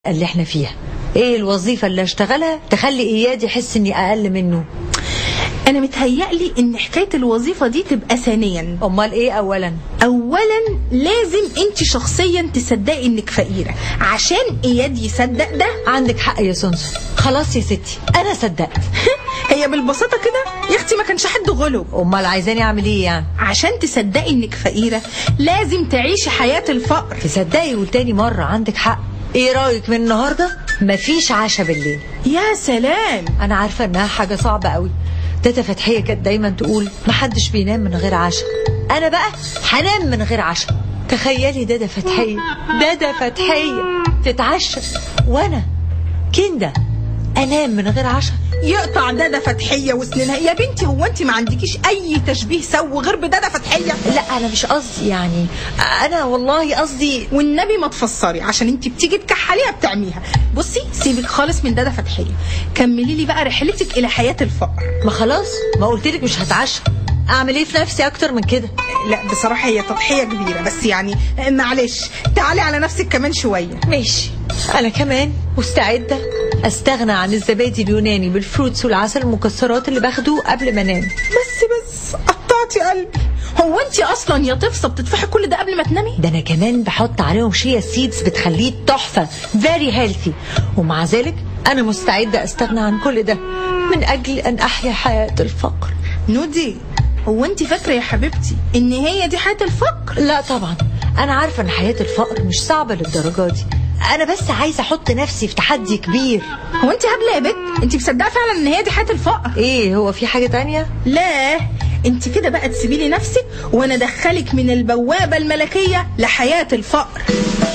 اللي احنا فيها ايه الوظيفة اللي اشتغلها تخلي اياد يحس اني اقل منه انا متهيألي ان حكايه الوظيفه دي تبقى ثانيا امال ايه اولا اولا لازم انت شخصيا تصدقي انك فقيره عشان اياد يصدق ده عندك حق يا سونسون خلاص يا ستي انا صدقت هي بالبساطه كده يا اختي ما كانش حد غلب امال عايزاني اعمل ايه يعني عشان تصدقي انك فقيره لازم تعيشي حياه الفقر تصدقي وتاني مرة عندك حق ايه رايك من النهارده مفيش عشاء بالليل يا سلام انا عارفه انها حاجه صعبه قوي تيتا فتحيه كانت دايما تقول محدش بينام من غير عشاء انا بقى هنام من غير عشاء تخيلي دادا فتحيه دادا فتحيه تتعشى وانا كنده انام من غير عشاء يقطع دادا فتحيه وسنينها يا بنتي هو انت ما عندكيش اي تشبيه سو غير بدادا فتحيه لا انا مش قصدي يعني انا والله قصدي والنبي ما تفسري عشان انت بتيجي تكحليها بتعميها بصي سيبك خالص من دادا فتحيه كملي لي بقى رحلتك الى حياه الفقر ما خلاص ما قلتلك مش هتعشى اعمل ايه في نفسي اكتر من كده لا بصراحه هي تضحيه كبيره بس يعني معلش تعالي على نفسك كمان شويه ماشي انا كمان مستعده استغنى عن الزبادي اليوناني بالفروتس والعسل المكسرات اللي باخده قبل ما انام بس بس قطعتي قلبي هو انت اصلا يا طفصه بتدفعي كل ده قبل ما تنامي ده انا كمان بحط عليهم شيا سيدز بتخليه تحفه فيري هيلثي ومع ذلك انا مستعده استغنى عن كل ده من اجل ان احيا حياه الفقر نودي هو انت فاكره يا حبيبتي ان هي دي حياه الفقر لا طبعا انا عارفه ان حياه الفقر مش صعبه للدرجه دي انا بس عايزه احط نفسي في تحدي كبير هو انت هبله يا بت انت مصدقه فعلا ان هي دي حياه الفقر ايه هو في حاجه تانية لا انت كده بقى تسيبي لي نفسك وانا ادخلك من البوابه الملكيه لحياه الفقر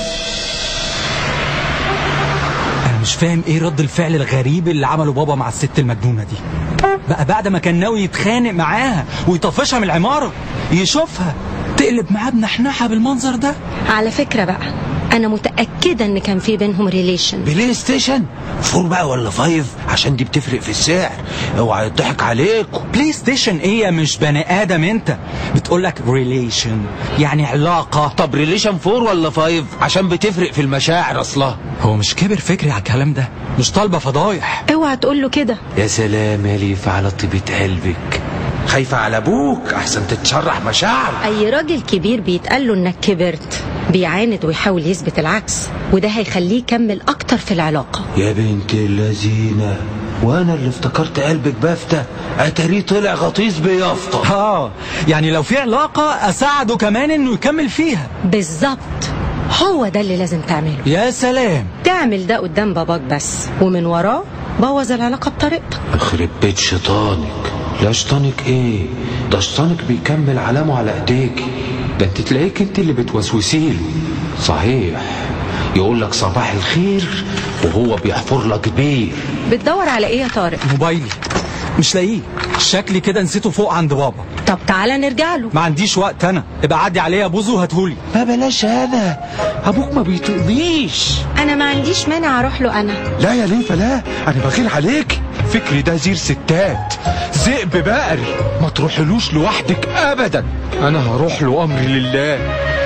انا مش فاهم ايه رد الفعل الغريب اللي عمله بابا مع الست المجنونه دي بقى بعد ما كان ناوي يتخانق معاها ويطفشها من العماره يشوفها تقلب معاه بنحنحه بالمنظر ده على فكرة بقى أنا متأكدة إن كان في بينهم ريليشن بلاي ستيشن فور بقى ولا فايف عشان دي بتفرق في السعر اوعى يضحك عليكم بلاي ستيشن ايه يا مش بني ادم انت بتقولك ريليشن يعني علاقه طب ريليشن فور ولا فايف عشان بتفرق في المشاعر اصلها هو مش كبر فكري على الكلام ده مش طالبه فضايح اوعى تقول له كده يا سلام يا ليف على طيبة قلبك خايفة على ابوك احسن تتشرح مشاعر أي راجل كبير بيتقال له إنك كبرت بيعاند ويحاول يثبت العكس وده هيخليه يكمل أكتر في العلاقة يا بنت اللذينة وانا اللي افتكرت قلبك بافتة اتاريه طلع غطيس بيافطة اه يعني لو في علاقه اساعده كمان انه يكمل فيها بالظبط هو ده اللي لازم تعمله يا سلام تعمل ده قدام باباك بس ومن وراه بوظ العلاقة بطريقتك يخرب بيت شيطانك لا شيطانك ايه ده شيطانك بيكمل علامه على ايديك ده انت تلاقيك انت اللي بتوسوسيله صحيح يقول لك صباح الخير وهو بيحفر لك بير بتدور على إيه يا طارق موبايلي مش لاقيه شكلي كده نسيته فوق عند بابا طب تعالى نرجع له ما عنديش وقت انا ابقى عدي عليه يا بوزو وهاتهولي ما بلاش هذا ابوك ما بيطقنيش أنا ما عنديش مانع أروح له أنا لا يا ليفا لا انا بغير عليك فكري ده زير ستات ذئب بقري ما تروحلوش لوحدك ابدا انا هروح له امري لله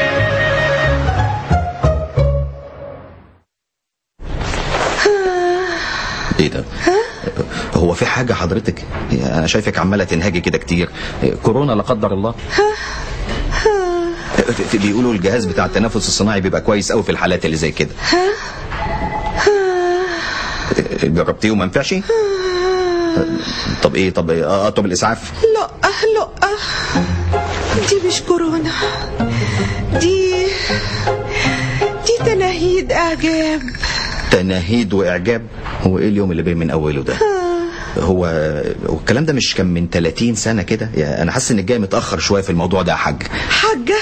ايه ده هو في حاجة حضرتك انا شايفك عمالة تنهجي كده كتير كورونا لا قدر الله بيقولوا الجهاز بتاع التنفس الصناعي بيبقى كويس قوي في الحالات اللي زي كده جربتيه وما نفعش طب ايه طب إيه؟ اطلب الاسعاف لا لا دي مش كورونا دي دي تناهيد اعجاب تناهيد واعجاب هو ايه اليوم اللي بين من اوله ده هو هو الكلام ده مش كان من 30 سنة كده يعني انا حاسس انك جاي متأخر شوية في الموضوع ده يا حاج حاجة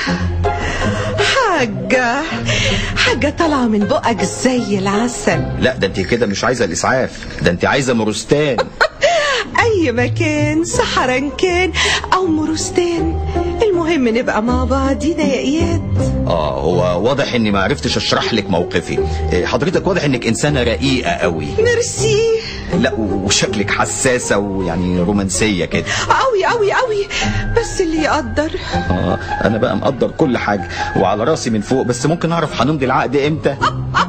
حاجة حاجة طالعة من بقك زي العسل لا ده انت كده مش عايزة الاسعاف ده انت عايزة مروستان أي مكان سحرا كان أو مروستان المهم نبقى مع بعضينا يا إياد اه هو واضح اني ما عرفتش اشرح لك موقفي إيه، حضرتك واضح انك انسانة رقيقة قوي ميرسي لا وشكلك حساسة ويعني رومانسية كده أوي أوي أوي بس اللي يقدر اه انا بقى مقدر كل حاجة وعلى راسي من فوق بس ممكن اعرف هنمضي العقد امتى أب أب